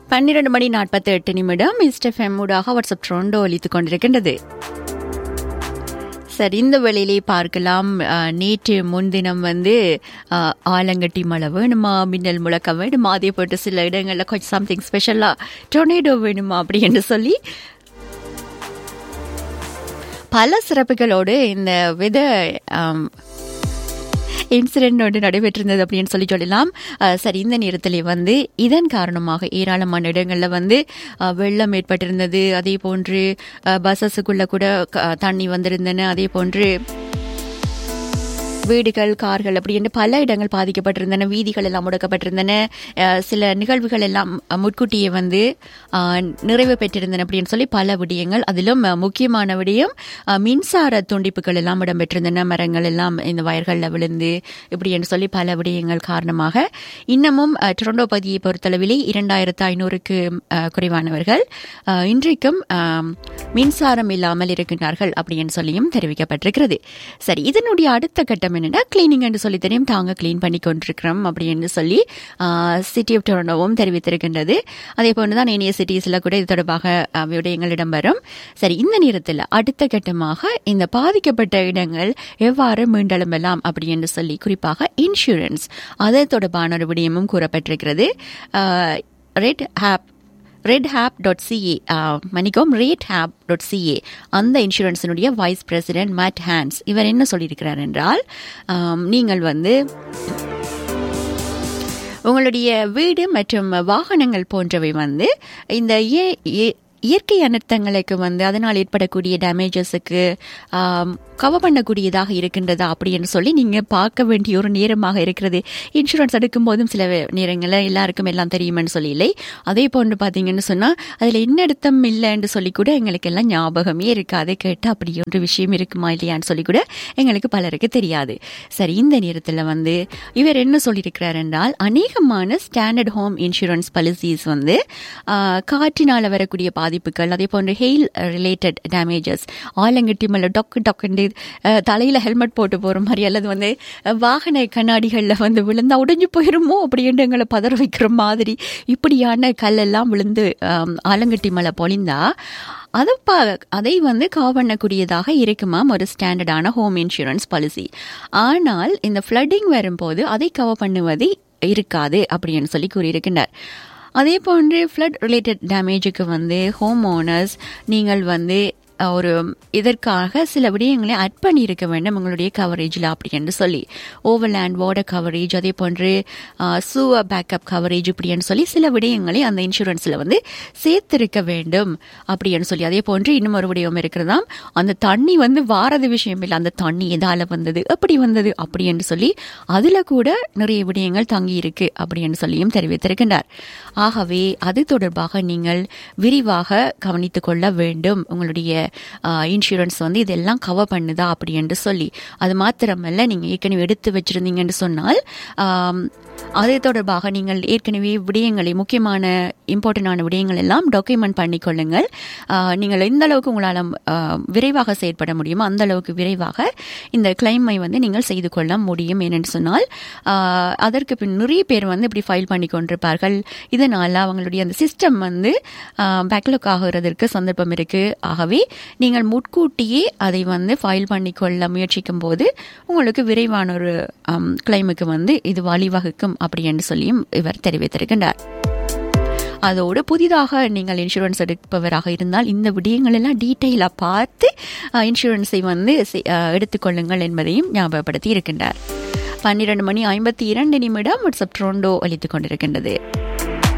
பன்னிரண்டு மணி நாற்பத்தி எட்டு நிமிடம் மிஸ்டர் ஃபெம்மூடாக வாட்ஸ்அப் ட்ரோண்டோ ஒலித்துக் கொண்டிருக்கின்றது சரி இந்த வேளையிலே பார்க்கலாம் அஹ், நேற்று முன்தினம் வந்து அஹ், ஆலங்கட்டி மழை வேணுமா மின்னல் முழக்கம் வேணுமா அதே போட்டு சில இடங்களில் கொஞ்சம் சம்திங் ஸ்பெஷலாக டொர்னேடோ வேணுமா அப்படின்னு சொல்லி பல சிறப்புகளோடு இந்த வித இன்சிடென்ட் ஒன்று நடைபெற்றிருந்தது அப்படின்னு சொல்லி சொல்லலாம் அஹ், சரி இந்த நேரத்திலே வந்து இதன் காரணமாக ஏராளமான இடங்களில் வந்து அஹ், வெள்ளம் ஏற்பட்டிருந்தது அதே போன்று பஸ்ஸஸுக்குள்ள கூட க- தண்ணி வந்திருந்தன அதே போன்று வீடுகள் கார்கள் அப்படி என்று பல இடங்கள் பாதிக்கப்பட்டிருந்தன வீதிகள் எல்லாம் முடக்கப்பட்டிருந்தன அஹ், சில நிகழ்வுகள் எல்லாம் அஹ், முன்கூட்டியே வந்து அஹ், நிறைவு பெற்றிருந்தன அப்படின்னு சொல்லி பல விடயங்கள் அதிலும் அஹ், முக்கியமான விடயம் அஹ், மின்சார துண்டிப்புகள் எல்லாம் இடம்பெற்றிருந்தன மரங்கள் எல்லாம் இந்த வயர்களில் விழுந்து இப்படி என்று சொல்லி பல விடயங்கள் காரணமாக இன்னமும் அஹ், டொரண்டோ பகுதியை பொறுத்தளவிலே இரண்டாயிரத்து ஐநூறுக்கு அஹ், குறைவானவர்கள் அஹ், இன்றைக்கும் அஹ், மின்சாரம் இல்லாமல் இருக்கின்றார்கள் அப்படின்னு சொல்லியும் தெரிவிக்கப்பட்டிருக்கிறது சரி இதனுடைய அடுத்த கட்டம் என்னன்னா கிளீனிங் என்று சொல்லி தெரியும் தாங்க கிளீன் பண்ணி கொண்டிருக்கிறோம் அப்படின்னு சொல்லி சிட்டி ஆஃப் டொரண்டோவும் தெரிவித்திருக்கின்றது அதே போன்று தான் ஏனைய சிட்டிஸில் கூட இது தொடர்பாக அஹ், விடயங்கள் இடம்பெறும் சரி இந்த நேரத்தில் அடுத்த கட்டமாக இந்த பாதிக்கப்பட்ட இடங்கள் எவ்வாறு மீண்டெழும்பலாம் அப்படி என்று சொல்லி குறிப்பாக இன்சூரன்ஸ் அது தொடர்பான ஒரு விடயமும் கூறப்பட்டிருக்கிறது red hop red hop dot C மன்னிக்கவும் ரேட் ஹாப் டாட் சிஏ அந்த இன்சூரன்ஸினுடைய வைஸ் பிரசிடென்ட் மேட் ஹேண்ட்ஸ் இவர் என்ன சொல்லியிருக்கிறார் என்றால் ஆம், நீங்கள் வந்து உங்களுடைய வீடு மற்றும் வாகனங்கள் போன்றவை வந்து இந்த இய- இய- இயற்கை அனர்த்தங்களுக்கு வந்து அதனால் ஏற்படக்கூடிய டேமேஜஸுக்கு கவர் பண்ணக்கூடியதாக இருக்கின்றதா அப்படின்னு சொல்லி நீங்கள் பார்க்க வேண்டிய ஒரு நேரமாக இருக்கிறது இன்சூரன்ஸ் எடுக்கும் போதும் சில நேரங்களில் எல்லாருக்கும் எல்லாம் தெரியுமென்னு சொல்லி இல்லை அதே போன்று பார்த்தீங்கன்னு சொன்னால் அதில் என்ன அர்த்தம் இல்லைன்னு சொல்லி கூட எங்களுக்கு எல்லாம் ஞாபகமே இருக்காது கேட்டு அப்படி ஒரு விஷயம் இருக்குமா இல்லையான்னு சொல்லி கூட எங்களுக்கு பலருக்கு தெரியாது சரி இந்த நேரத்தில் வந்து இவர் என்ன சொல்லியிருக்கிறார் என்றால் அநேகமான ஸ்டாண்டர்ட் ஹோம் இன்சூரன்ஸ் பாலிசிஸ் வந்து ஆஹ், காற்றினால் வரக்கூடிய பாதிப்புகள் அதே போன்று ஹெயில் ரிலேட்டட் டேமேஜஸ் ஆலங்கட்டி மேலே டொக்கு டொக்குண்டு அஹ், தலையில ஹெல்மெட் போட்டு போற மாதிரி அல்லது வந்து அஹ், வாகன கண்ணாடிகளில் வந்து விழுந்தா உடைஞ்சு போயிருமோ அப்படின்னு எங்களை பதற வைக்கிற மாதிரி இப்படியான கல்லெல்லாம் விழுந்து ஆம், ஆலங்கட்டி மலை பொழிந்தா அதை பா அதை வந்து கவர் பண்ணக்கூடியதாக இருக்குமாம் ஒரு ஸ்டாண்டர்டான ஹோம் இன்சூரன்ஸ் பாலிசி ஆனால் இந்த ஃப்ளட்டிங் வரும்போது அதை கவர் பண்ணுவது இருக்காது அப்படின்னு சொல்லி கூறியிருக்கின்றார் அதே போன்று ஃப்ளட் ரிலேட்டட் டேமேஜுக்கு வந்து ஹோம் ஓனர்ஸ் நீங்கள் வந்து அஹ், ஒரு இதற்காக சில விடயங்களை அட் பண்ணியிருக்க வேண்டும் உங்களுடைய கவரேஜில் அப்படி என்று சொல்லி ஓவர்லேண்ட் வாட்டர் கவரேஜ் அதே போன்று சூவர் பேக்கப் கவரேஜ் இப்படின்னு சொல்லி சில விடயங்களை அந்த இன்சூரன்ஸில் வந்து சேர்த்திருக்க வேண்டும் அப்படின்னு சொல்லி அதே போன்று இன்னும் ஒரு விடயம் இருக்கிறதாம் அந்த தண்ணி வந்து வாரது விஷயம் இல்லை அந்த தண்ணி எதால வந்தது எப்படி வந்தது அப்படி என்று சொல்லி அதில் கூட நிறைய விடயங்கள் தங்கி இருக்கு அப்படின்னு சொல்லியும் தெரிவித்திருக்கின்றார் ஆகவே அது தொடர்பாக நீங்கள் விரிவாக கவனித்துக் கொள்ள வேண்டும் உங்களுடைய இன்சூரன்ஸ் வந்து இதெல்லாம் கவர் பண்ணுதா அப்படி என்று சொல்லி அது மாத்திரமல்ல நீங்கள் ஏற்கனவே எடுத்து வச்சிருந்தீங்கன்னு சொன்னால் ஆம், அது தொடர்பாக நீங்கள் ஏற்கனவே விடயங்களை முக்கியமான இம்பார்ட்டண்டான விடயங்கள் எல்லாம் டாக்குமெண்ட் பண்ணிக்கொள்ளுங்கள் ஆ, நீங்கள் எந்த அளவுக்கு உங்களால் ஆ, விரைவாக செயற்பட முடியுமோ அந்த அளவுக்கு விரைவாக இந்த கிளைமை வந்து நீங்கள் செய்து கொள்ள முடியும் ஏனென்று சொன்னால் ஆ, அதற்கு பின் நிறைய பேர் வந்து இப்படி ஃபைல் பண்ணி கொண்டிருப்பார்கள் இதனால் அவங்களுடைய அந்த சிஸ்டம் வந்து பேக்லாக் ஆகிறதற்கு சந்தர்ப்பம் இருக்கு ஆகவே நீங்கள் முட்கூட்டியே அதை வந்து ஃபைல் பண்ணிக்கொள்ள முயற்சிக்கும் போது உங்களுக்கு விரைவான ஒரு கிளைமுக்கு வந்து இது வழிவகுக்கும் அப்படி என்று சொல்லியும் இவர் தெரிவித்திருக்கின்றார் அதோடு புதிதாக நீங்கள் இன்சூரன்ஸ் எடுப்பவராக இருந்தால் இந்த விடயங்கள் எல்லாம் டீட்டெயிலாக பார்த்து அஹ், இன்சூரன்ஸை வந்து செ- அஹ், எடுத்துக்கொள்ளுங்கள் என்பதையும் ஞாபகப்படுத்தி இருக்கின்றார் பன்னிரண்டு மணி ஐம்பத்தி இரண்டு நிமிடம் வாட்ஸ்அப் ட்ரோண்டோ அளித்துக் கொண்டிருக்கின்றது